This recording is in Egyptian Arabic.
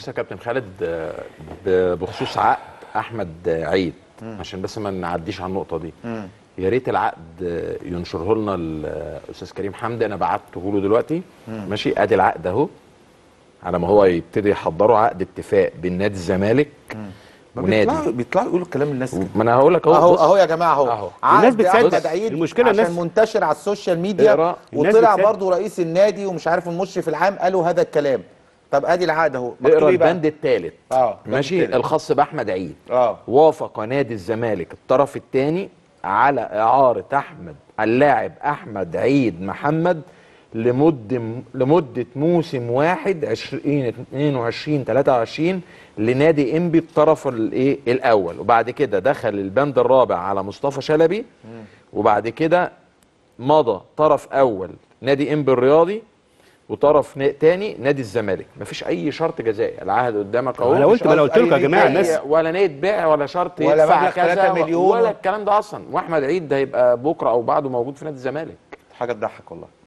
بص يا كابتن خالد آه، ب- بخصوص عقد احمد آه، عيد عشان بس ما نعديش على النقطه دي يا ريت العقد آه، ينشره لنا الاستاذ كريم حمدي انا بعته له دلوقتي ماشي ادي العقد اهو على ما هو يبتدي يحضروا عقد اتفاق بين نادي الزمالك ما بيطلعوا ونادي بيطلعوا يقولوا كلام الناس كده. ما انا هقول لك اهو اهو بص. اهو يا جماعه اهو أهو. عقد الناس بتصدق. أحمد عيد المشكلة عشان الناس- منتشر على السوشيال ميديا اقرأ. الناس وطلع بتصدق. برضو رئيس النادي ومش عارف المشرف العام قالوا هذا الكلام طب ادي العقد اهو مكتوب اقرا إيه بقى؟ البند الثالث اه البند ماشي التالت. الخاص باحمد عيد اه وافق نادي الزمالك الطرف الثاني على اعاره احمد اللاعب احمد عيد محمد لمده لمده موسم واحد 20 22 23 لنادي انبي الطرف الايه الاول وبعد كده دخل البند الرابع على مصطفى شلبي وبعد كده مضى طرف اول نادي انبي الرياضي وطرف نا- تاني نادي الزمالك مفيش اي شرط جزائي العهد قدامك اهو انا قلت ما انا قلت لكم يا جماعه أي- الناس ولا نيه بيع ولا شرط ولا يدفع مبلغ كذا 3 و- مليون. ولا الكلام ده اصلا واحمد عيد ده هيبقى بكره او بعده موجود في نادي الزمالك حاجه تضحك والله